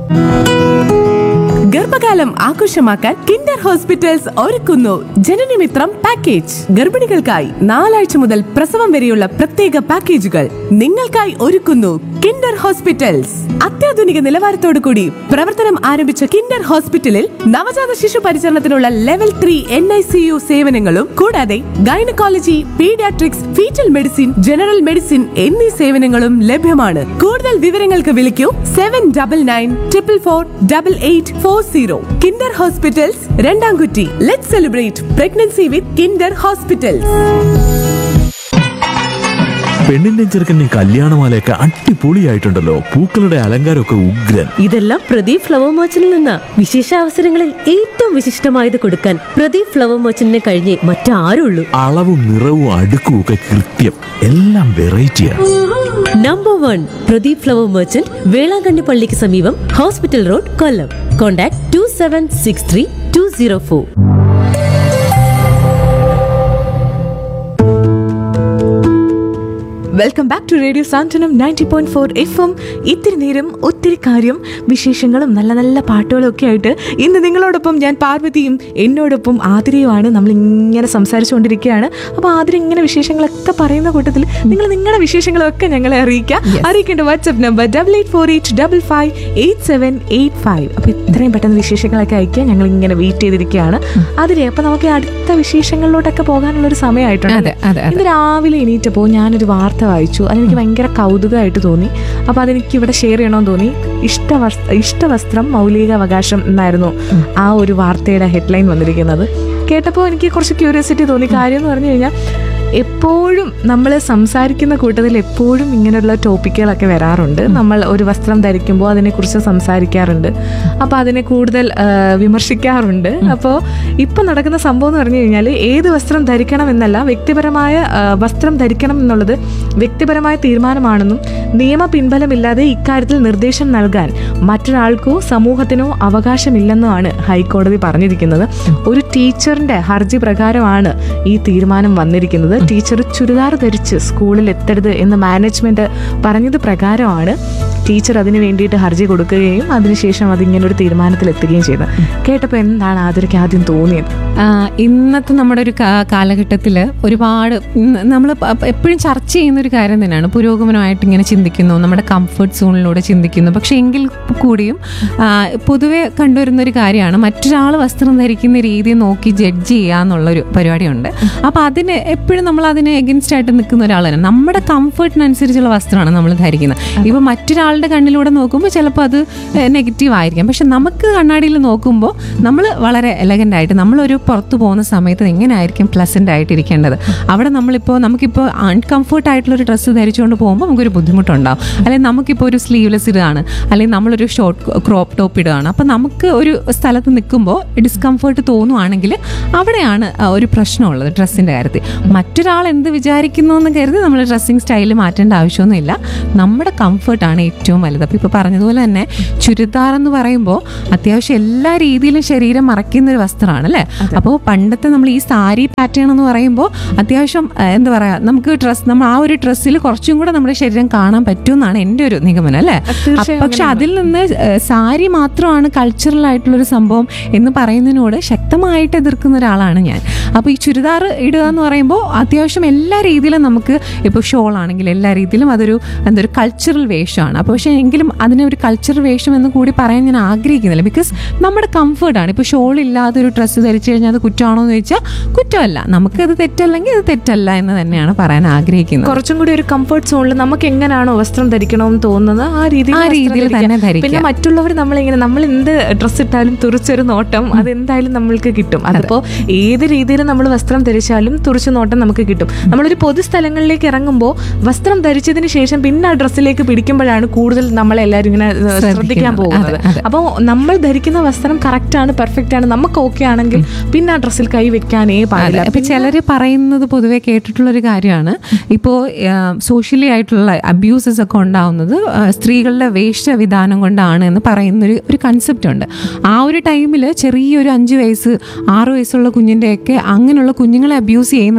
ഗർഭകാലം ആഘോഷമാക്കാൻ Kinder hospitals ഒരുക്കുന്നു ജനനമിത്രം പാക്കേജ് ഗർഭിണികൾക്കായി നാലാഴ്ച മുതൽ പ്രസവം വരെയുള്ള പ്രത്യേക പാക്കേജുകൾ നിങ്ങൾക്കായി ഒരുക്കുന്നു കിൻഡർ ഹോസ്പിറ്റൽസ് അത്യാധുനിക നിലവാരത്തോടു കൂടി പ്രവർത്തനം ആരംഭിച്ച കിൻഡർ ഹോസ്പിറ്റലിൽ നവജാത ശിശു പരിചരണത്തിനുള്ള level three N I C U സേവനങ്ങളും കൂടാതെ gynaecology paediatrics foetal medicine general medicine എന്നീ സേവനങ്ങളും ലഭ്യമാണ് കൂടുതൽ വിവരങ്ങൾക്ക് വിളിക്കൂ seven double nine triple four double eight four zero Kinder hospitals Randamkutty let celebrate pregnancy with Kinder hospitals പെണ്ണിന്റെ ചെറുക്കൻ്റെ കല്യാണമാലയൊക്കെ അടിപൊളിയായിട്ടുണ്ടല്ലോ പൂക്കളുടെ അലങ്കാരമൊക്കെ ഉഗ്രൻ ഇതെല്ലാം പ്രദീപ് ഫ്ലവർ മർച്ചന്റിൽ നിന്ന് വിശേഷ അവസരങ്ങളിൽ ഏറ്റവും വിശിഷ്ടമായത് കൊടുക്കാൻ പ്രദീപ് ഫ്ലവർ മർച്ചന്റിനെ കഴിഞ്ഞേ മറ്റാരുള്ളൂ അളവും നിറവും അടുക്കും ഒക്കെ കൃത്യം എല്ലാം വെറൈറ്റിയാണ് number one Pradeep flower merchant Velankanni പള്ളിക്ക് സമീപം hospital road Kollam contact to seven six three two zero four welcome back to radio Santhwanam ninety point four F M ഇത്തിരി നേരം ഒത്തിരി കാര്യം വിശേഷങ്ങളും നല്ല നല്ല പാട്ടുകളും ഒക്കെ ആയിട്ട് ഇന്ന് നിങ്ങളോടൊപ്പം ഞാൻ പാർവതിയും എന്നോടൊപ്പം ആതിരയുമാണ് നമ്മൾ ഇങ്ങനെ സംസാരിച്ചുകൊണ്ടിരിക്കുകയാണ് അപ്പോൾ ആതിര ഇങ്ങനെ വിശേഷങ്ങളൊക്കെ പറയുന്ന കൂട്ടത്തിൽ നിങ്ങൾ നിങ്ങളുടെ വിശേഷങ്ങളൊക്കെ ഞങ്ങളെ അറിയിക്കുക അറിയിക്കേണ്ട WhatsApp number double eight four eight double five eight seven eight five അപ്പോൾ ഇത്രയും പെട്ടെന്ന് വിശേഷങ്ങളൊക്കെ അയക്കുക ഞങ്ങൾ ഇങ്ങനെ വെയിറ്റ് ചെയ്തിരിക്കുകയാണ് ആതിരെ അപ്പോൾ നമുക്ക് അടുത്ത വിശേഷങ്ങളിലോട്ടൊക്കെ പോകാനുള്ള ഒരു സമയമായിട്ടുണ്ട് അതെ, അതെ, അതെ. ഇന്ന് രാവിലെ എണീറ്റപ്പോൾ ഞാനൊരു വാർത്ത വായിച്ചു അതെനിക്ക് ഭയങ്കര കൗതുകമായിട്ട് തോന്നി അപ്പോൾ അതെനിക്ക് ഇവിടെ ഷെയർ ചെയ്യണമെന്ന് തോന്നി ഇഷ്ടവസ് ഇഷ്ടവസ്ത്രം മൗലികാവകാശം എന്നായിരുന്നു ആ ഒരു വാർത്തയുടെ ഹെഡ്ലൈൻ വന്നിരിക്കുന്നത് കേട്ടപ്പോൾ എനിക്ക് കുറച്ച് ക്യൂരിയോസിറ്റി തോന്നി കാര്യം എന്ന് പറഞ്ഞു കഴിഞ്ഞാൽ എപ്പോഴും നമ്മൾ സംസാരിക്കുന്ന കൂട്ടത്തിൽ എപ്പോഴും ഇങ്ങനെയുള്ള ടോപ്പിക്കുകളൊക്കെ വരാറുണ്ട് നമ്മൾ ഒരു വസ്ത്രം ധരിക്കുമ്പോൾ അതിനെക്കുറിച്ച് സംസാരിക്കാറുണ്ട് അപ്പോൾ അതിനെ കൂടുതൽ ആ, വിമർശിക്കാറുണ്ട് അപ്പോൾ ഇപ്പം നടക്കുന്ന സംഭവം എന്ന് പറഞ്ഞു കഴിഞ്ഞാൽ ഏത് വസ്ത്രം ധരിക്കണം എന്നല്ല വ്യക്തിപരമായ ആ, വസ്ത്രം ധരിക്കണം എന്നുള്ളത് വ്യക്തിപരമായ തീരുമാനമാണെന്നും നിയമ പിൻബലമില്ലാതെ ഇക്കാര്യത്തിൽ നിർദ്ദേശം നൽകാൻ മറ്റൊരാൾക്കോ സമൂഹത്തിനോ അവകാശമില്ലെന്നുമാണ് ഹൈക്കോടതി പറഞ്ഞിരിക്കുന്നത് ഒരു ടീച്ചറിന്റെ ഹർജി പ്രകാരമാണ് ഈ തീരുമാനം വന്നിരിക്കുന്നത് ടീച്ചർ ചുരിദാർ ധരിച്ച് സ്കൂളിൽ എത്തരുത് എന്ന് മാനേജ്മെന്റ് പറഞ്ഞത് പ്രകാരമാണ് ടീച്ചർ അതിന് വേണ്ടിയിട്ട് ഹർജി കൊടുക്കുകയും അതിനുശേഷം അതിങ്ങനെ ഒരു തീരുമാനത്തിൽ എത്തുകയും ചെയ്തത് കേട്ടപ്പോൾ എന്താണ് ആതിരയ്ക്ക് ആദ്യം തോന്നിയത് ആ, ഇന്നത്തെ നമ്മുടെ ഒരു കാലഘട്ടത്തിൽ ഒരുപാട് നമ്മൾ എപ്പോഴും ചർച്ച ചെയ്യുന്ന ഒരു കാര്യം തന്നെയാണ് പുരോഗമനമായിട്ട് ഇങ്ങനെ ചിന്തിക്കുന്നു നമ്മുടെ കംഫർട്ട് സോണിലൂടെ ചിന്തിക്കുന്നു പക്ഷെ എങ്കിൽ കൂടിയും ആ, പൊതുവെ കണ്ടുവരുന്ന ഒരു കാര്യമാണ് മറ്റൊരാൾ വസ്ത്രം ധരിക്കുന്ന രീതി നോക്കി ജഡ്ജ് ചെയ്യുക എന്നുള്ളൊരു പരിപാടിയുണ്ട് അപ്പോൾ അതിന് എപ്പോഴും നമ്മൾ അതിന് എഗൻസ്റ്റ് ആയിട്ട് നിൽക്കുന്ന ഒരാളാണ് നമ്മുടെ കംഫർട്ടിനനുസരിച്ചുള്ള വസ്ത്രമാണ് നമ്മൾ ധരിക്കുന്നത് ഇപ്പോൾ മറ്റൊരാളുടെ കണ്ണിലൂടെ നോക്കുമ്പോൾ ചിലപ്പോൾ അത് നെഗറ്റീവ് ആയിരിക്കാം പക്ഷെ നമുക്ക് കണ്ണാടിയിൽ നോക്കുമ്പോൾ നമ്മൾ വളരെ എലഗൻ്റ് ആയിട്ട് നമ്മളൊരു പുറത്തു പോകുന്ന സമയത്ത് എങ്ങനെയായിരിക്കും പ്ലസൻ്റ് ആയിട്ട് ഇരിക്കേണ്ടത് അവിടെ നമ്മളിപ്പോൾ നമുക്കിപ്പോൾ അൺകംഫർട്ട് ആയിട്ടുള്ള ഒരു ഡ്രസ്സ് ധരിച്ചുകൊണ്ട് പോകുമ്പോൾ നമുക്കൊരു ബുദ്ധിമുട്ടുണ്ടാവും അല്ലെങ്കിൽ നമുക്കിപ്പോൾ ഒരു സ്ലീവ്ലെസ് ഇടുകയാണ് അല്ലെങ്കിൽ നമ്മളൊരു ഷോർട്ട് ക്രോപ്പ് ടോപ്പ് ഇടുകയാണ് അപ്പോൾ നമുക്ക് ഒരു സ്ഥലത്ത് നിൽക്കുമ്പോൾ ഡിസ്കംഫർട്ട് തോന്നുവാണെങ്കിൽ അവിടെയാണ് ആ, ഒരു പ്രശ്നമുള്ളത് ഡ്രസ്സിൻ്റെ കാര്യത്തിൽ മറ്റൊരാൾ എന്ത് വിചാരിക്കുന്നു എന്ന് കരുതി നമ്മൾ ഡ്രസ്സിങ് സ്റ്റൈൽ മാറ്റേണ്ട ആവശ്യമൊന്നുമില്ല നമ്മുടെ കംഫർട്ടാണ് ഏറ്റവും വലുത് അപ്പോൾ ഇപ്പോൾ പറഞ്ഞതുപോലെ തന്നെ ചുരിദാർ എന്ന് പറയുമ്പോൾ അത്യാവശ്യം എല്ലാ രീതിയിലും ശരീരം മറയ്ക്കുന്ന ഒരു വസ്ത്രമാണ് അല്ലേ അപ്പോൾ പണ്ടത്തെ നമ്മൾ ഈ സാരി പാറ്റേൺ എന്ന് പറയുമ്പോൾ അത്യാവശ്യം ആ, എന്താ പറയുക നമുക്ക് ഡ്രസ്സ് നമ്മൾ ആ ഒരു ഡ്രസ്സിൽ കുറച്ചും കൂടെ നമ്മുടെ ശരീരം കാണാൻ പറ്റുമെന്നാണ് എൻ്റെ ഒരു നിഗമനം അല്ലേ തീർച്ചയായും പക്ഷെ അതിൽ നിന്ന് ഏഹ്, സാരി മാത്രമാണ് കൾച്ചറൽ ആയിട്ടുള്ളൊരു സംഭവം എന്ന് പറയുന്നതിനോട് ശക്തമായിട്ട് എതിർക്കുന്ന ഒരാളാണ് ഞാൻ അപ്പോൾ ഈ ചുരിദാർ ഇടുക എന്ന് പറയുമ്പോൾ അത്യാവശ്യം എല്ലാ രീതിയിലും നമുക്ക് ഇപ്പോൾ ഷോൾ ആണെങ്കിൽ എല്ലാ രീതിയിലും അതൊരു എന്താ ഒരു കൾച്ചറൽ വേഷമാണ് അപ്പോൾ പക്ഷേ എങ്കിലും അതിനെ ഒരു കൾച്ചറൽ വേഷം എന്ന് കൂടി പറയാൻ ഞാൻ ആഗ്രഹിക്കുന്നില്ല ബിക്കോസ് നമ്മുടെ കംഫർട്ടാണ് ഇപ്പോൾ ഷോൾ ഇല്ലാതെ ഒരു ഡ്രസ്സ് ധരിച്ചു കഴിഞ്ഞാൽ അത് കുറ്റമാണോ എന്ന് ചോദിച്ചാൽ കുറ്റമല്ല നമുക്കത് തെറ്റല്ലെങ്കിൽ അത് തെറ്റല്ല എന്ന് തന്നെയാണ് പറയാൻ ആഗ്രഹിക്കുന്നത് കുറച്ചും കൂടി ഒരു കംഫർട്ട് സോണിൽ നമുക്ക് എങ്ങനെയാണോ വസ്ത്രം ധരിക്കണമെന്ന് തോന്നുന്നത് ആ രീതിയിൽ ആ വസ്ത്രം രീതിയിൽ ധരിക്കാം. തന്നെ ധരിക്കാം. പിന്നെ മറ്റുള്ളവർ നമ്മളിങ്ങനെ നമ്മൾ എന്ത് ഡ്രസ്സ് ഇട്ടാലും തുറിച്ചൊരു നോട്ടം അത് എന്തായാലും നമ്മൾക്ക് കിട്ടും അതിപ്പോ ഏത് രീതിയിൽ നമ്മൾ വസ്ത്രം ധരിച്ചാലും തുറിച്ച നോട്ടം നമുക്ക് കിട്ടും നമ്മളൊരു പൊതു സ്ഥലങ്ങളിലേക്ക് ഇറങ്ങുമ്പോൾ വസ്ത്രം ധരിച്ചതിന് ശേഷം പിന്നെ ആ ഡ്രസ്സിലേക്ക് പിടിക്കുമ്പോഴാണ് കൂടുതൽ നമ്മളെ എല്ലാവരും ഇങ്ങനെ ഏഹ്, ശ്രദ്ധിക്കാൻ ശ്രദ്ധിക്കുന്നത്. പോകുന്നത് അതെ, അതെ. അപ്പോൾ നമ്മൾ ധരിക്കുന്ന വസ്ത്രം കറക്റ്റ് ആണ് പെർഫെക്റ്റ് ആണ് നമുക്ക് ഓക്കെ ആണെങ്കിൽ പിന്നെ ആ ഡ്രസ്സിൽ കൈ വെക്കാനേ പാടില്ല അപ്പൊ ചിലര് പറയുന്നത് പൊതുവെ കേട്ടിട്ടുള്ള ഒരു കാര്യമാണ് ഇപ്പോൾ സോഷ്യലി ആയിട്ടുള്ള അബ്യൂസസ് ഒക്കെ ഉണ്ടാവുന്നത് ആ, സ്ത്രീകളുടെ വേഷവിധാനം കൊണ്ടാണ് എന്ന് പറയുന്നൊരു ഒരു കൺസെപ്റ്റ് ഉണ്ട് ആ ഒരു ടൈമിൽ ചെറിയൊരു അഞ്ച് വയസ്സ് ആറ് വയസ്സുള്ള കുഞ്ഞിൻ്റെയൊക്കെ അങ്ങനെയുള്ള കുഞ്ഞുങ്ങളെ അബ്യൂസ് ചെയ്യുന്നത് എങ്ങനെയാണ്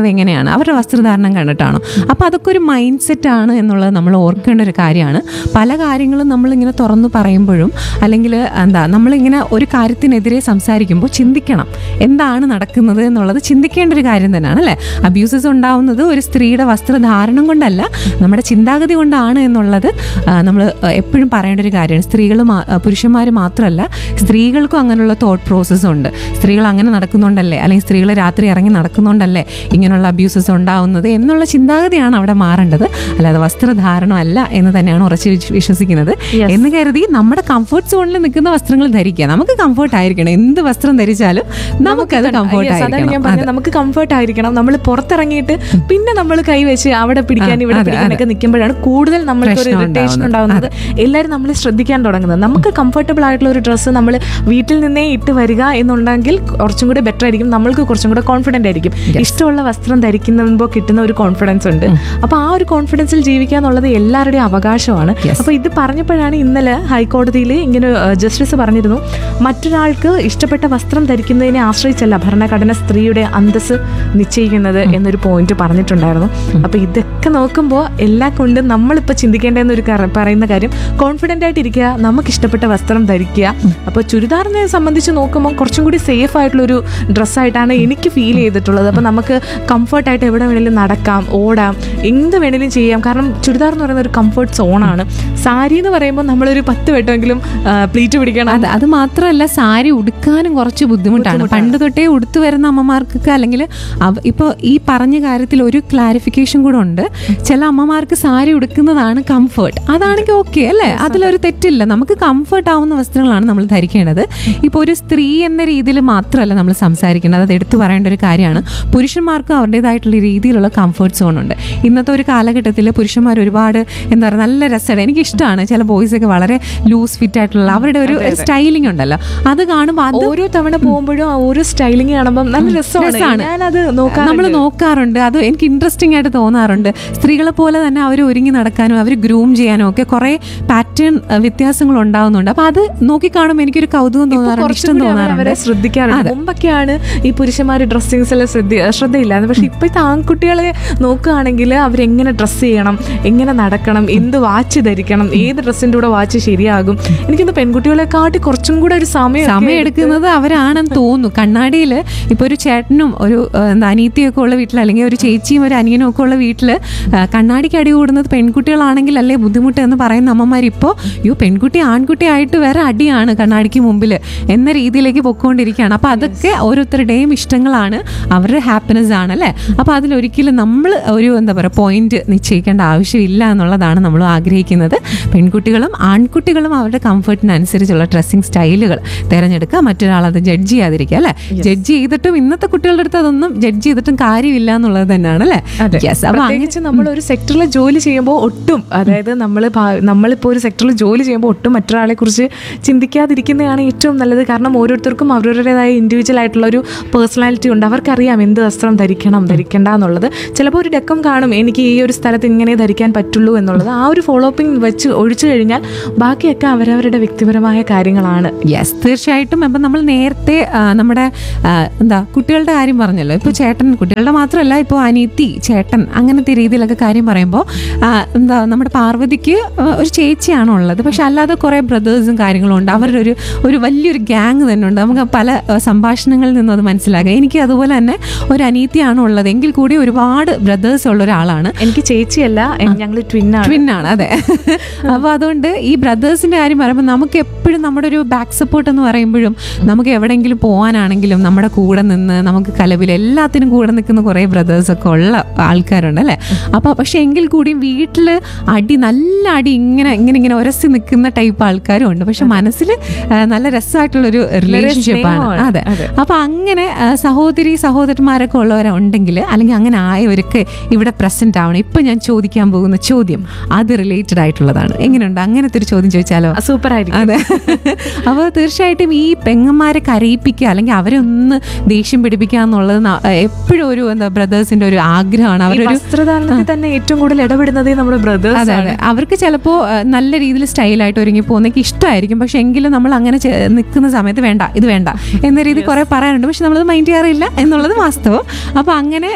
കണ്ടിട്ടാണ് അവരുടെ വസ്ത്രധാരണം കണ്ടിട്ടാണോ അപ്പോൾ അതൊക്കെ ഒരു മൈൻഡ് സെറ്റ് ആണ് എന്നുള്ളത് നമ്മൾ ഓർക്കേണ്ട ഒരു കാര്യമാണ് പല കാര്യങ്ങളും നമ്മളിങ്ങനെ തുറന്നു പറയുമ്പോഴും അല്ലെങ്കിൽ എന്താ നമ്മളിങ്ങനെ ഒരു കാര്യത്തിനെതിരെ സംസാരിക്കുമ്പോൾ ചിന്തിക്കണം എന്താണ് നടക്കുന്നത് എന്നുള്ളത് ചിന്തിക്കേണ്ട ഒരു കാര്യം തന്നെയാണ് അല്ലേ അബ്യൂസസ് ഉണ്ടാവുന്നത് ഒരു സ്ത്രീയുടെ വസ്ത്രധാരണം കൊണ്ടല്ല നമ്മുടെ ചിന്താഗതി കൊണ്ടാണ് എന്നുള്ളത് നമ്മൾ എപ്പോഴും പറയേണ്ട ഒരു കാര്യമാണ് സ്ത്രീകൾ പുരുഷന്മാർ മാത്രമല്ല സ്ത്രീകൾക്കും അങ്ങനെയുള്ള തോട്ട് പ്രോസസ്സ് ഉണ്ട് സ്ത്രീകൾ അങ്ങനെ നടക്കുന്നുണ്ടല്ലേ അല്ലെങ്കിൽ സ്ത്രീകൾ രാത്രി ഇറങ്ങി നടക്കുന്നുണ്ടല്ലേ ഇങ്ങനെയുള്ള അബ്യൂസസ് ഉണ്ടാവുന്നത് എന്നുള്ള ചിന്താഗതിയാണ് അവിടെ മാറേണ്ടത് അല്ലാതെ വസ്ത്രധാരണം അല്ല എന്ന് തന്നെയാണ് ഉറച്ച് വിശ്വ- വിശ്വസിക്കുന്നത് എന്ന് കരുതി നമ്മുടെ കംഫർട്ട് സോണിൽ നിൽക്കുന്ന വസ്ത്രങ്ങൾ ധരിക്കുക നമുക്ക് കംഫർട്ട് ആയിരിക്കണം എന്ത് വസ്ത്രം ധരിച്ചാലും നമുക്കത് കംഫർട്ട് Yes, അതാണ് ഞാൻ ആയിരിക്കണം പറഞ്ഞത് നമുക്ക് കംഫർട്ട് ആയിരിക്കണം നമ്മൾ പുറത്തിറങ്ങിയിട്ട് പിന്നെ നമ്മൾ കൈവച്ച് അവിടെ പിടിക്കാൻ ഇവിടെ അതെ, പിടിക്കാനൊക്കെ നിൽക്കുമ്പോഴാണ് കൂടുതൽ നമ്മൾക്ക് ഒരു പ്രശ്നം ഇറിറ്റേഷൻ ഉണ്ടാവുന്നത്. ഉണ്ടാവുന്നത് എല്ലാവരും നമ്മൾ ശ്രദ്ധിക്കാൻ തുടങ്ങുന്നത് നമുക്ക് കംഫർട്ടബിൾ ആയിട്ടുള്ള ഒരു ഡ്രസ്സ് നമ്മൾ വീട്ടിൽ നിന്നേ ഇട്ട് വരിക എന്നുണ്ടെങ്കിൽ കുറച്ചും കൂടി ബെറ്റർ ആയിരിക്കും നമ്മൾക്ക് കുറച്ചും കൂടെ കോൺഫിഡന്റ് ആയിരിക്കും ഇഷ്ടമുള്ള വസ്ത്രം ധരിക്കുമ്പോൾ കിട്ടുന്ന ഒരു കോൺഫിഡൻസ് ഉണ്ട് അപ്പൊ ആ ഒരു കോൺഫിഡൻസിൽ ജീവിക്കുക എന്നുള്ളത് എല്ലാവരുടെയും അവകാശമാണ് Yes. അപ്പൊ ഇത് പറഞ്ഞപ്പോഴാണ് ഇന്നലെ ഹൈക്കോടതിയിൽ ഇങ്ങനെ ജസ്റ്റിസ് പറഞ്ഞിരുന്നു മറ്റൊരാൾക്ക് ഇഷ്ടപ്പെട്ട വസ്ത്രം ധരിക്കുന്നതിനെ ആശ്രയിച്ചല്ല ഭരണഘടന സ്ത്രീയുടെ അന്തസ് നിശ്ചയിക്കുന്നത് എന്നൊരു പോയിന്റ് പറഞ്ഞിട്ടുണ്ടായിരുന്നു അപ്പൊ ഇതൊക്കെ നോക്കുമ്പോൾ എല്ലാം കൊണ്ട് നമ്മളിപ്പോൾ ചിന്തിക്കേണ്ട ഒരു കറ- പറയുന്ന കാര്യം കോൺഫിഡന്റ് ആയിട്ട് ഇരിക്കുക നമുക്ക് ഇഷ്ടപ്പെട്ട വസ്ത്രം ധരിക്കുക അപ്പോൾ ചുരിദാറിനെ സംബന്ധിച്ച് നോക്കുമ്പോൾ കുറച്ചും കൂടി സേഫ് ആയിട്ടുള്ള ഒരു ഡ്രസ്സായിട്ടാണ് എനിക്ക് ഫീൽ ചെയ്തിട്ടുള്ളത് അപ്പോൾ നമുക്ക് കംഫർട്ടായിട്ട് എവിടെ വേണേലും നടക്കാം ഓടാം എന്ത് വേണേലും ചെയ്യാം കാരണം ചുരിദാർ എന്ന് പറയുന്ന ഒരു കംഫർട്ട് സോണാണ് സാരി എന്ന് പറയുമ്പോൾ നമ്മളൊരു പത്ത് വെട്ടെങ്കിലും പ്ലീറ്റ് പിടിക്കണം അത് അത് മാത്രമല്ല സാരി ഉടുക്കാനും കുറച്ച് ബുദ്ധിമുട്ടാണ് പണ്ട് തൊട്ടേ ഉടുത്തു വരുന്ന അമ്മമാർക്കൊക്കെ അല്ലെങ്കിൽ ഇപ്പോൾ ഈ പറഞ്ഞ കാര്യത്തിൽ ഒരു ക്ലാരിഫിക്കേഷൻ കൂടെ ഉണ്ട് ചില അമ്മമാർക്ക് സാരി ഉടുക്കുന്നതാണ് കംഫർട്ട് അതാണെങ്കിൽ ഓക്കെ അല്ലേ അതിലൊരു തെറ്റില്ല നമുക്ക് കംഫർട്ട് ആവുന്ന വസ്ത്രങ്ങളാണ് നമ്മൾ ധരിക്കേണ്ടത് ഇപ്പോൾ ഒരു സ്ത്രീ എന്ന രീതിയിൽ മാത്രമല്ല നമ്മൾ സംസാരിക്കേണ്ടത് അത് എടുത്തു പറയേണ്ട ഒരു കാര്യമാണ് പുരുഷന്മാർക്കും അവരുടേതായിട്ടുള്ള രീതിയിലുള്ള കംഫർട്ട് സോൺ ഉണ്ട് ഇന്നത്തെ ഒരു കാലഘട്ടത്തിൽ പുരുഷന്മാർ ഒരുപാട് എന്താ പറയുക നല്ല രസമാണ് എനിക്ക് ഇഷ്ടമാണ് ചില ബോയ്സ് ഒക്കെ വളരെ ലൂസ് ഫിറ്റ് ആയിട്ടുള്ള അവരുടെ ഒരു സ്റ്റൈലിംഗ് ഉണ്ടല്ലോ അത് കാണുമ്പോൾ അത് ഓരോ തവണ പോകുമ്പോഴും ആ ഓരോ സ്റ്റൈലിംഗ് കാണുമ്പോൾ നല്ല രസമാണ് രസമാണ്. ഞാനത് നോക്കാൻ നമ്മൾ നോക്കാറുണ്ട് അത് എനിക്ക് ഇൻട്രസ്റ്റിംഗ് ആയിട്ട് തോന്നാറുണ്ട് സ്ത്രീകളെ പോലെ തന്നെ അവർ ഒരുങ്ങി നടക്കാനും അവർ ഗ്രൂം ചെയ്യാനും ഒക്കെ കുറെ പാറ്റേൺ വ്യത്യാസങ്ങൾ ഉണ്ടാവുന്നുണ്ട് അപ്പൊ അത് നോക്കി കാണുമ്പോൾ എനിക്കൊരു കൗതുകം തോന്നാറുണ്ട് ഇഷ്ടം അവരെ തോന്നാറുണ്ട് ശ്രദ്ധിക്കാറുണ്ട് മുമ്പൊക്കെയാണ് ഈ പുരുഷന്മാർ ഡ്രസ്സിങ്സ് എല്ലാം ശ്രദ്ധ ശ്രദ്ധയില്ലായിരുന്നു പക്ഷെ ഇപ്പോഴത്തെ ആൺകുട്ടികളെ നോക്കുകയാണെങ്കിൽ അവരെങ്ങനെ ഡ്രസ്സ് ചെയ്യണം എങ്ങനെ നടക്കണം എന്ത് വാച്ച് ധരിക്കണം ഏത് ഡ്രസ്സിന്റെ കൂടെ വാച്ച് ശരിയാകും എനിക്കൊന്ന് പെൺകുട്ടികളെക്കാട്ടി കുറച്ചും കൂടെ ഒരു സമയം സമയം എടുക്കുന്നത് അവരാണെന്ന് തോന്നുന്നു കണ്ണാടിയിൽ ഇപ്പൊ ഒരു ചേട്ടനും ഒരു ആ, എന്താ അനീത്തിയൊക്കെ ഉള്ള വീട്ടിൽ അല്ലെങ്കിൽ ഒരു ചേച്ചിയും ഒരു അനിയനും ഒക്കെ ഉള്ള വീട്ടിൽ കണ്ണാടിക്ക് അടി കൂടുന്നത് പെൺകുട്ടികളാണെങ്കിൽ അല്ലേ ബുദ്ധിമുട്ട് എന്ന് പറയുന്ന അമ്മമാർ ഇപ്പോൾ യോ പെൺകുട്ടി ആൺകുട്ടി ആയിട്ട് വേറെ അടിയാണ് കണ്ണാടിക്ക് മുമ്പിൽ എന്ന രീതിയിലേക്ക് പൊക്കോണ്ടിരിക്കുകയാണ് അപ്പൊ അതൊക്കെ ഓരോരുത്തരുടെയും ഇഷ്ടങ്ങളാണ് അവരുടെ ഹാപ്പിനെസ് ആണ് അല്ലേ അപ്പൊ അതിലൊരിക്കലും നമ്മൾ ഒരു എന്താ പറയുക പോയിന്റ് നിശ്ചയിക്കേണ്ട ആവശ്യമില്ല എന്നുള്ളതാണ് നമ്മൾ ആഗ്രഹിക്കുന്നത് പെൺകുട്ടികളും ആൺകുട്ടികളും അവരുടെ കംഫർട്ടിനനുസരിച്ചുള്ള ഡ്രസ്സിങ് സ്റ്റൈലുകൾ തിരഞ്ഞെടുക്കുക മറ്റൊരാളത് ജഡ്ജ് ചെയ്യാതിരിക്കുക അല്ലേ ജഡ്ജ് ചെയ്തിട്ടും ഇന്നത്തെ കുട്ടികളുടെ അടുത്ത് അതൊന്നും ജഡ്ജ് ചെയ്തിട്ടും കാര്യമില്ല എന്നുള്ളത് തന്നെയാണ് അല്ലേ യെസ് അപ്പൊ അങ്ങനെ പ്രത്യേകിച്ച് നമ്മൾ ഒരു സെക്ടറിൽ ജോലി ചെയ്യുമ്പോൾ ഒട്ടും അതായത് നമ്മൾ നമ്മളിപ്പോൾ ഒരു സെക്ടറിൽ ജോലി ചെയ്യുമ്പോൾ ഒട്ടും മറ്റൊരാളെ കുറിച്ച് ചിന്തിക്കാതിരിക്കുന്നതാണ് ഏറ്റവും നല്ലത് കാരണം ഓരോരുത്തർക്കും അവരവരുടേതായ ഇൻഡിവിജ്വൽ ആയിട്ടുള്ള ഒരു പേഴ്സണാലിറ്റി ഉണ്ട് അവർക്കറിയാം എന്ത് വസ്ത്രം ധരിക്കണം ധരിക്കണ്ട എന്നുള്ളത് ചിലപ്പോൾ ഒരു ഡക്കം കാണും എനിക്ക് ഈ ഒരു സ്ഥലത്ത് ഇങ്ങനെ ധരിക്കാൻ പറ്റുള്ളൂ എന്നുള്ളത് ആ ഒരു ഫോളോ അപ്പിംഗ് വെച്ച് ഒഴിച്ചു കഴിഞ്ഞാൽ ബാക്കിയൊക്കെ അവരവരുടെ വ്യക്തിപരമായ കാര്യങ്ങളാണ് യെസ് തീർച്ചയായിട്ടും അപ്പം നമ്മൾ നേരത്തെ ആ, നമ്മുടെ ആ, എന്താ കുട്ടികളുടെ കാര്യം പറഞ്ഞല്ലോ ഇപ്പോൾ ചേട്ടൻ കുട്ടികളുടെ മാത്രമല്ല ഇപ്പോൾ അനീത്തി ചേട്ടൻ അങ്ങനത്തെ രീതിയിലൊക്കെ കാര്യം പറയുമ്പോൾ ആ, എന്താ നമ്മുടെ പാർവതിക്ക് ആ, ഒരു ചേച്ചിയാണ് ഉള്ളത് പക്ഷെ അല്ലാതെ കുറേ ബ്രദേഴ്സും കാര്യങ്ങളും ഉണ്ട് അവരുടെ ഒരു ഒരു വലിയൊരു ഗ്യാങ് തന്നെ ഉണ്ട് നമുക്ക് പല ആ, സംഭാഷണങ്ങളിൽ നിന്നും അത് മനസ്സിലാക്കാം എനിക്ക് അതുപോലെ തന്നെ ഒരു അനീത്തിയാണ് ഉള്ളത് എങ്കിൽ കൂടി ഒരുപാട് ബ്രദേഴ്സ് ഉള്ള ഒരാളാണ് എനിക്ക് ചേച്ചിയല്ല ഞങ്ങൾ ട്വിന്നാണ് ട്വിന്നാണ് അതെ അപ്പോൾ അതുകൊണ്ട് ഈ ബ്രദേഴ്സിന്റെ കാര്യം പറയുമ്പോൾ നമുക്ക് എപ്പോഴും നമ്മുടെ ഒരു ബാക്ക് സപ്പോർട്ട് എന്ന് പറയുമ്പോഴും നമുക്ക് എവിടെയെങ്കിലും പോകാനാണെങ്കിലും നമ്മുടെ കൂടെ നിന്ന് നമുക്ക് കലവിൽ എല്ലാത്തിനും കൂടെ നിൽക്കുന്ന കുറേ ബ്രദേഴ്സ് ഒക്കെ ഉള്ള ആൾക്കാരുണ്ട് അല്ലേ അപ്പോൾ പക്ഷെ എങ്കിൽ കൂടിയും വീട്ടിൽ അടി നല്ല അടി ഇങ്ങനെ ഇങ്ങനെ ഇങ്ങനെ ഉരസി നിൽക്കുന്ന ടൈപ്പ് ആൾക്കാരും ഉണ്ട് പക്ഷെ മനസ്സിൽ നല്ല രസമായിട്ടുള്ളൊരു റിലേഷൻഷിപ്പാണ് സ്നേഹമാണ്. അതെ അതെ. അപ്പൊ അങ്ങനെ ആ, സഹോദരി സഹോദരന്മാരൊക്കെ ഉള്ളവരുണ്ടെങ്കിൽ അല്ലെങ്കിൽ അങ്ങനെ ആയവരൊക്കെ ഇവിടെ പ്രസന്റ് ആവണം ഇപ്പൊ ഞാൻ ചോദിക്കാൻ പോകുന്ന ചോദ്യം അത് റിലേറ്റഡ് ആയിട്ടുള്ളതാണ് എങ്ങനെയുണ്ട് അങ്ങനത്തെ ഒരു ചോദ്യം ചോദിച്ചാലോ സൂപ്പർ ആയിരിക്കും അതെ അപ്പോൾ തീർച്ചയായിട്ടും ഈ പെങ്ങന്മാരെ കരയിപ്പിക്കുക അല്ലെങ്കിൽ അവരെ ഒന്ന് ദേഷ്യം പിടിപ്പിക്കുക എന്നുള്ളത് ന- എപ്പോഴും ഒരു എന്താ ബ്രദേഴ്സിന്റെ ഒരു ആഗ്രഹമാണ് ഈ അവരൊരു വസ്ത്രധാരണത്തിൽ തന്നെ ഏറ്റവും കൂടുതൽ ഇടപെടുന്നത് നമ്മുടെ ബ്രദേഴ്സ് അതെ അതെ അവർക്ക് ചിലപ്പോൾ നല്ല രീതിയിൽ സ്റ്റൈലായിട്ട് ഒരുങ്ങി പോകുന്നതൊക്കെ ഇഷ്ടമായിരിക്കും പക്ഷെ എങ്കിലും നമ്മൾ അങ്ങനെ ചെ- നിൽക്കുന്ന സമയത്ത് വേണ്ട ഇത് വേണ്ട എന്ന രീതി കുറെ പറയാനുണ്ട് പക്ഷെ നമ്മളത് മൈൻഡ് ചെയ്യാറില്ല എന്നുള്ളത് വാസ്തവം അപ്പോൾ അങ്ങനെ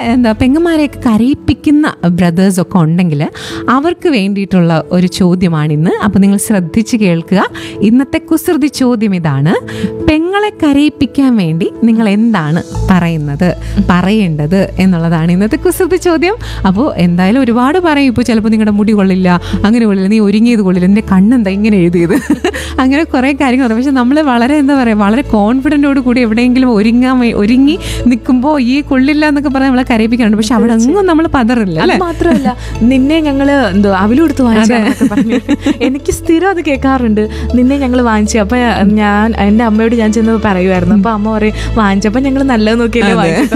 എന്താ പെങ്ങന്മാരെയൊക്കെ കരയിപ്പിക്കുന്ന ബ്രദേഴ്സ് ഒക്കെ ഉണ്ടെങ്കിൽ അവർക്ക് വേണ്ടിയിട്ടുള്ള ഒരു ചോദ്യമാണ് ഇന്ന് അപ്പോൾ നിങ്ങൾ ശ്രദ്ധിച്ച് കേൾക്കുക ഇന്നത്തെ കുസൃതി ചോദ്യം ഇതാണ് പെങ്ങളെ കരയിപ്പിക്കാൻ വേണ്ടി നിങ്ങൾ എന്താണ് പറയുന്നത് പറയേണ്ടത് എന്നുള്ളതാണ് ഇന്നത്തെ കുസൃതി ചോദ്യം അപ്പോൾ എന്തായാലും ഒരുപാട് പറയും ഇപ്പോൾ ചിലപ്പോൾ നിങ്ങളുടെ മുടി കൊള്ളില്ല അങ്ങനെ കൊള്ളില്ല നീ ഒരുങ്ങിയത് കൊള്ളില്ല എൻ്റെ കണ്ണെന്താ ഇങ്ങനെ എഴുതിയത് അങ്ങനെ കുറേ കാര്യങ്ങൾ പറയും പക്ഷെ നമ്മൾ വളരെ എന്താ പറയുക വളരെ കോൺഫിഡൻറ്റോട് കൂടി എവിടെയെങ്കിലും ഒരുങ്ങാൻ വേ- ഒരുങ്ങി നിൽക്കുമ്പോൾ ഈ കൊള്ളില്ല എന്നൊക്കെ പറഞ്ഞാൽ നമ്മളെ കരയിപ്പിക്കാറുണ്ട് പക്ഷെ അവിടെ ഒന്നും നമ്മൾ പതറില്ല അത് അല്ലേ മാത്രമല്ല നിന്നെ ഞങ്ങള് എന്തോ അവലെടുത്ത് വാങ്ങിച്ചു പറഞ്ഞു എനിക്ക് സ്ഥിരം അത് കേൾക്കാറുണ്ട് നിന്നെ ഞങ്ങൾ വാങ്ങിച്ചു അപ്പൊ ഞാൻ എന്റെ അമ്മയോട് ഞാൻ ചെന്ന് പറയുമായിരുന്നു അപ്പൊ അമ്മ പറയും വാങ്ങിച്ചപ്പോ ഞങ്ങൾ നല്ലത് നോക്കിയല്ലേ വാങ്ങിച്ചു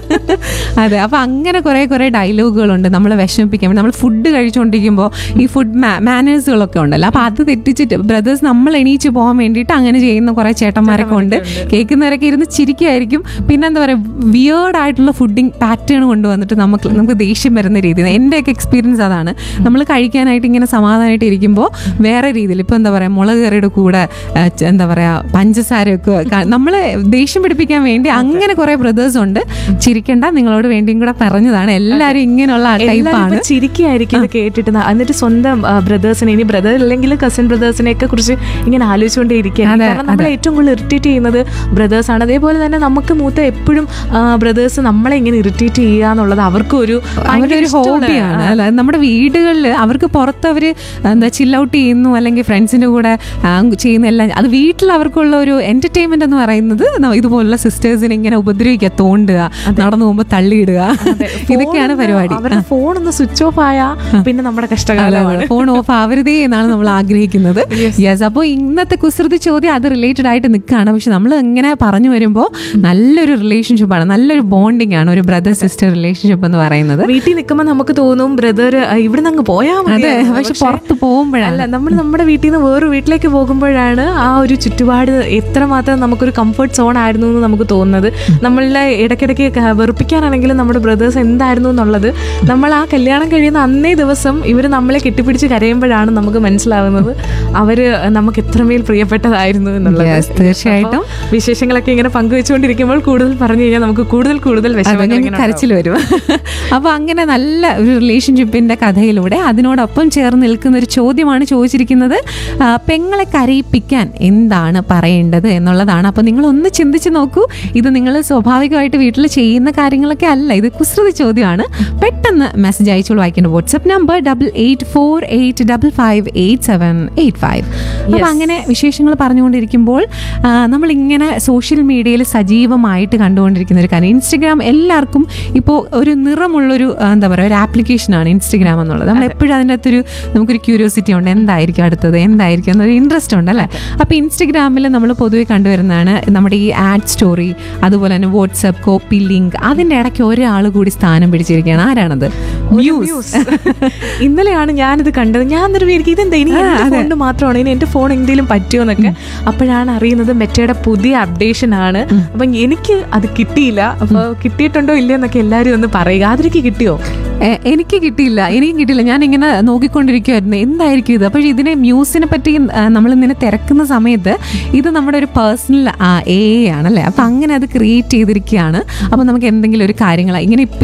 അതെ അപ്പൊ അങ്ങനെ കുറെ കുറെ ഡയലോഗുകളുണ്ട് നമ്മളെ വിഷമിപ്പിക്കാൻ വേണ്ടി നമ്മൾ ഫുഡ് കഴിച്ചുകൊണ്ടിരിക്കുമ്പോൾ ഈ ഫുഡ് മാനേഴ്സുകളൊക്കെ ഉണ്ടല്ലോ അപ്പൊ അത് തെറ്റിച്ചിട്ട് ബ്രദേഴ്സ് നമ്മൾ എണീച്ച് പോകാൻ വേണ്ടിയിട്ട് അങ്ങനെ ചെയ്യുന്ന കുറെ ചേട്ടന്മാരൊക്കെ ഉണ്ട് കേൾക്കുന്നവരൊക്കെ ഇരുന്ന് ചിരിക്കായിരിക്കും പിന്നെ എന്താ പറയുക വിയേർഡ് ആയിട്ടുള്ള ഫുഡിങ് പാറ്റേൺ കൊണ്ടുവന്നിട്ട് നമുക്ക് നമുക്ക് ദേഷ്യം വരുന്ന രീതിയിൽ എൻ്റെയൊക്കെ എക്സ്പീരിയൻസ് അതാണ് നമ്മൾ കഴിക്കാനായിട്ട് ഇങ്ങനെ സമാധാനമായിട്ട് ഇരിക്കുമ്പോൾ വേറെ രീതിയിൽ ഇപ്പോൾ എന്താ പറയുക മുളക് കറിയുടെ കൂടെ ആ, ച- എന്താ പറയുക പഞ്ചസാരയൊക്കെ ക- നമ്മളെ ദേഷ്യം പിടിപ്പിക്കാൻ വേണ്ടി അങ്ങനെ കുറെ ബ്രദേഴ്സ് ഉണ്ട് ചിരിക്കണ്ട നിങ്ങളോട് വേണ്ടിയും കൂടെ പറഞ്ഞതാണ് എല്ലാവരും ഇങ്ങനെയുള്ള എല്ലാവരും ടൈപ്പാണ് ഇപ്പൊ ചിരിക്കായിരിക്കും ഇത് കേട്ടിട്ട് ന- എന്നിട്ട് സ്വന്തം ബ്രദേഴ്സിനെ ഇനി ബ്രദർ അല്ലെങ്കിൽ കസിൻ ബ്രദേഴ്സിനെ ഒക്കെ കുറിച്ച് ഇങ്ങനെ ആലോചിച്ചുകൊണ്ടേ ഇരിക്കുക അതെ, കാരണം നമ്മളെ ഏറ്റവും കൂടുതൽ ഇറിറ്റേറ്റ് ചെയ്യുന്നത് ബ്രദേഴ്സ് ആണ് അതേപോലെ തന്നെ നമുക്ക് മൂത്ത എപ്പോഴും ബ്രദേഴ്സ് നമ്മളെ ഇങ്ങനെ ഇറിറ്റേറ്റ് ചെയ്യുക എന്നുള്ളത് അവർക്കും ഒരു ഭയങ്കര അവരുടെ ഒരു ഇഷ്ടമുള്ള- ഹോബിയാണ് അല്ല നമ്മുടെ വീടുകളിൽ അവർക്ക് പുറത്ത് അവർ എന്താ ചിൽ ഔട്ട് ചെയ്യുന്നു അല്ലെങ്കിൽ ഫ്രണ്ട്സിന്റെ കൂടെ ആ, ചെയ്യുന്ന എല്ലാം അത് വീട്ടിൽ അവർക്കുള്ള ഒരു എന്റർടൈൻമെന്റ് എന്ന് പറയുന്നത് ന- ഇതുപോലുള്ള സിസ്റ്റേഴ്സിനെ ഇങ്ങനെ ഉപദ്രവിക്കുക തോണ്ടുക നടന്നു പോകുമ്പോൾ തള്ളിയിടുക ഇതൊക്കെയാണ് ഫോൺ പരിപാടി അവരുടെ ഫോൺ ഒന്ന് സ്വിച്ച് ഓഫ് ആയാ പിന്നെ നമ്മുടെ കഷ്ടകാലമാണ് ഫോൺ ഓഫ് ആവരുതേ എന്നാണ് നമ്മൾ ആഗ്രഹിക്കുന്നത് യെസ് അപ്പോൾ ഇന്നത്തെ കുസൃതി ചോദ്യം അത് റിലേറ്റഡ് ആയിട്ട് നിൽക്കുകയാണ് പക്ഷെ നമ്മൾ ഇങ്ങനെ പറഞ്ഞു വരുമ്പോൾ നല്ലൊരു റിലേഷൻഷിപ്പാണ് നല്ലൊരു ബോണ്ടിങ് ആണ് ഒരു ബ്രദർ സിസ്റ്റർ റിലേഷൻഷിപ്പ് എന്ന് പറയുന്നത് വീട്ടിൽ നിൽക്കുമ്പോൾ നമുക്ക് തോന്നും ബ്രദർ ഇവിടെ അങ്ങ് പോയാ മതി അതെ പക്ഷെ പുറത്ത് പോകുമ്പോഴാണ് അല്ല നമ്മൾ നമ്മുടെ വീട്ടിൽ നിന്ന് വേറൊരു വീട്ടിലേക്ക് പോകുമ്പോഴാണ് ആ ഒരു ചുറ്റുപാട് എത്രമാത്രം നമുക്കൊരു കംഫർട്ട് സോൺ ആയിരുന്നു എന്ന് നമുക്ക് തോന്നുന്നത് നമ്മളെ ഇടയ്ക്കിടയ്ക്ക് ക- വെറുപ്പിക്കാനാണെങ്കിലും നമ്മുടെ ബ്രദേഴ്സ് എന്തായിരുന്നു എന്നുള്ളത് നമ്മൾ ആ കല്യാണം കഴിയുന്ന അന്നേ ദിവസം ഇവർ നമ്മളെ കെട്ടിപ്പിടിച്ച് കരയുമ്പോഴാണ് നമുക്ക് മനസ്സിലാവുന്നത് അവര് നമുക്ക് എത്രമേൽ പ്രിയപ്പെട്ടതായിരുന്നു എന്നുള്ളത് Yes, തീർച്ചയായിട്ടും. അപ്പോൾ വിശേഷങ്ങളൊക്കെ ഇങ്ങനെ പങ്കുവെച്ചുകൊണ്ടിരിക്കുമ്പോൾ കൂടുതൽ പറഞ്ഞു കഴിഞ്ഞാൽ നമുക്ക് കൂടുതൽ കൂടുതൽ അതെ വിഷമങ്ങൾ ഞങ്ങൾക്ക് ഇങ്ങനെ കരച്ചിൽ വരും അപ്പൊ അങ്ങനെ നല്ല ഒരു റിലേഷൻഷിപ്പിന്റെ കഥയിലൂടെ അതിനോടൊപ്പം ചേർന്ന് നിൽക്കുന്ന ഒരു ചോദ്യമാണ് ചോദിച്ചിരിക്കുന്നത് ആ, പെങ്ങളെ കരയിപ്പിക്കാൻ എന്താണ് പറയേണ്ടത് എന്നുള്ളതാണ് അപ്പൊ നിങ്ങൾ ഒന്ന് ചിന്തിച്ച് നോക്കൂ ഇത് നിങ്ങൾ സ്വാഭാവികമായിട്ട് വീട്ടിൽ ചെയ്യുന്ന കാര്യങ്ങളൊക്കെ അല്ല ഇത് കുസൃതി ചോദ്യമാണ് പെട്ടെന്ന് മെസ്സേജ് അയച്ചോളൂ വായിക്കേണ്ട WhatsApp number double eight four eight double five eight seven eight five അപ്പൊ അങ്ങനെ വിശേഷങ്ങൾ പറഞ്ഞുകൊണ്ടിരിക്കുമ്പോൾ ആ, നമ്മളിങ്ങനെ സോഷ്യൽ മീഡിയയിൽ സജീവമായിട്ട് കണ്ടുകൊണ്ടിരിക്കുന്ന ഒരു കാര്യം ഇൻസ്റ്റഗ്രാം എല്ലാവർക്കും ഇപ്പോൾ ഒരു നിറമുള്ളൊരു ആ, എന്താ പറയുക ഒരു ആപ്ലിക്കേഷനാണ് ഇൻസ്റ്റഗ്രാം എന്നുള്ളത് നമ്മൾ എപ്പോഴും അതിൻ്റെ അകത്തൊരു നമുക്കൊരു ക്യൂരിയോസിറ്റി ഉണ്ട് എന്തായിരിക്കും അടുത്തത് എന്തായിരിക്കും എന്നൊരു ഇൻട്രസ്റ്റ് ഉണ്ട് അല്ലേ അപ്പോൾ ഇൻസ്റ്റഗ്രാമിൽ നമ്മൾ പൊതുവെ കണ്ടുവരുന്നതാണ് നമ്മുടെ ഈ ആഡ് സ്റ്റോറി അതുപോലെ തന്നെ വാട്സപ്പ് കോപ്പി ലിങ്ക് അതിൻ്റെ ഇടയ്ക്ക് ഒരാൾ കൂടി സ്ഥാനം പിടിച്ചിരിക്കുകയാണ് ആരാണത് ന്യൂസ് ഇന്നലെയാണ് ഞാനിത് കണ്ടത് ഞാൻ എന്നിട്ട് എനിക്ക് ഇതെന്താ ഇനി എന്റെ ഫോണിന് മാത്രമാണ് ഇനി എന്റെ ഫോൺ എന്തെങ്കിലും പറ്റുമോ എന്നൊക്കെ അപ്പോഴാണ് അറിയുന്നത് മെറ്റയുടെ പുതിയ അപ്ഡേഷൻ ആണ് അപ്പൊ എനിക്ക് അത് കിട്ടിയില്ല അപ്പൊ കിട്ടിയിട്ടുണ്ടോ ഇല്ലയോ എന്നൊക്കെ എല്ലാരും ഒന്ന് പറയുക അതിലേക്ക് കിട്ടിയോ എ, എനിക്ക് കിട്ടിയില്ല എനിക്കും കിട്ടിയില്ല ഞാൻ ഇങ്ങനെ നോക്കിക്കൊണ്ടിരിക്കുമായിരുന്നു എന്തായിരിക്കും ഇത് അപ്പോൾ ഇതിനെ മ്യൂസിനെ പറ്റി നമ്മൾ ഇങ്ങനെ തിരക്കുന്ന സമയത്ത് ഇത് നമ്മുടെ ഒരു പേഴ്സണൽ എ ആണല്ലേ അപ്പം അങ്ങനെ അത് ക്രിയേറ്റ് ചെയ്തിരിക്കുകയാണ് അപ്പോൾ നമുക്ക് എന്തെങ്കിലും ഒരു കാര്യങ്ങൾ ഇങ്ങനെ ഇപ്പം